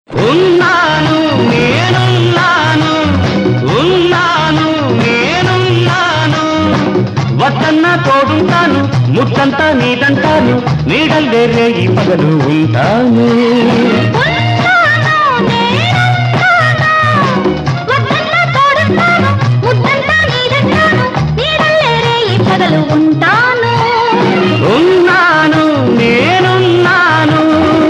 ఉన్నాను నేనున్నాను ఉన్నాను నేనున్నాను వద్దన్న తోడుంటాను ముద్దంతా నీదంటాను నీడల్లే రేయి పగలు ఉంటాను ఉన్నాను, నేనున్నాను. వద్దన్నా తోడుంటాను, ముద్దంతా నీదంటాను, నీడల్లే రేయి పగలు ఉంటాను ఉన్నాను నేనున్నాను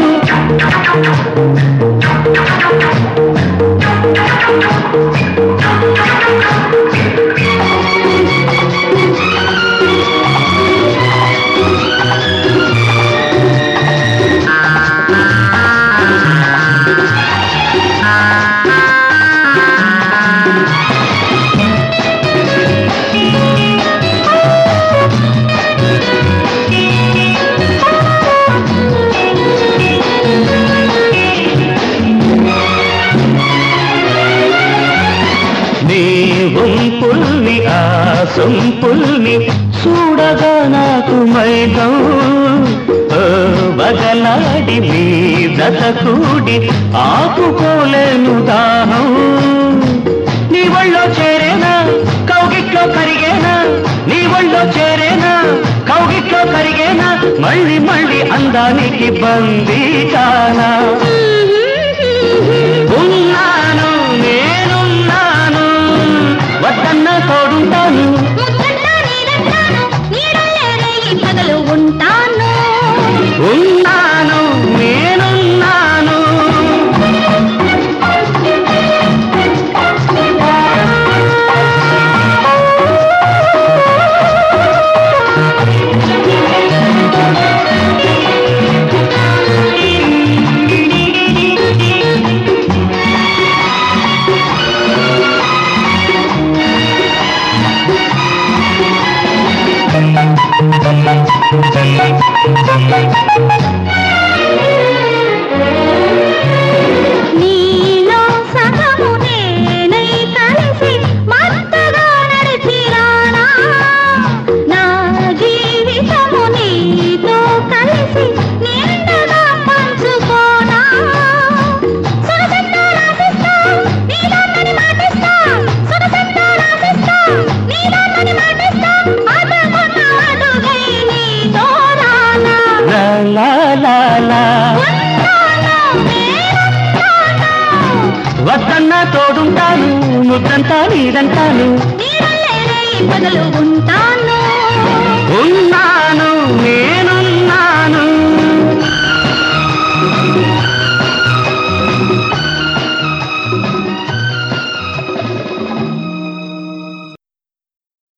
నీ వంపుల్ని ఆ సొంపుల్ని చూడగా నాకు మైదం ఓ బగలాడి నీ జత కూడి ఆపుకోలేను దాహం నీ ఒళ్ళో చేరేనా కౌగిట్లో కరిగేనా నీ ఒళ్ళో చేరేనా కౌగిట్లో కరిగేనా మళ్ళీ మళ్ళీ అందానికి బందీ కానా ఉన్నాను నేనున్నాను వద్దన్న తోడుంటాను ముద్దంతా నీదంటాను, నీడల్లే రేయి పగలు ఉంటాను ఉన్నాను నేనున్నాను నీలో సగము నేనై కలిసి మత్తుగా నడిచిరానా నా జీవితము నీతో కలిసి నిండుగా పంచుకోనా సొగసంతో రాసిస్తా నీలోనని మాటిస్తా సొగసంతో రాసిస్తా నీలోనని మాటిస్తా అదమున్న అడుగై నీతో రానా లా లా లా లా ఉన్నాను నేనున్నాను వద్దన్న తోడుంటాను ముద్దంతా నీదంటాను నీడల్లే రేయి పగలు ఉంటాను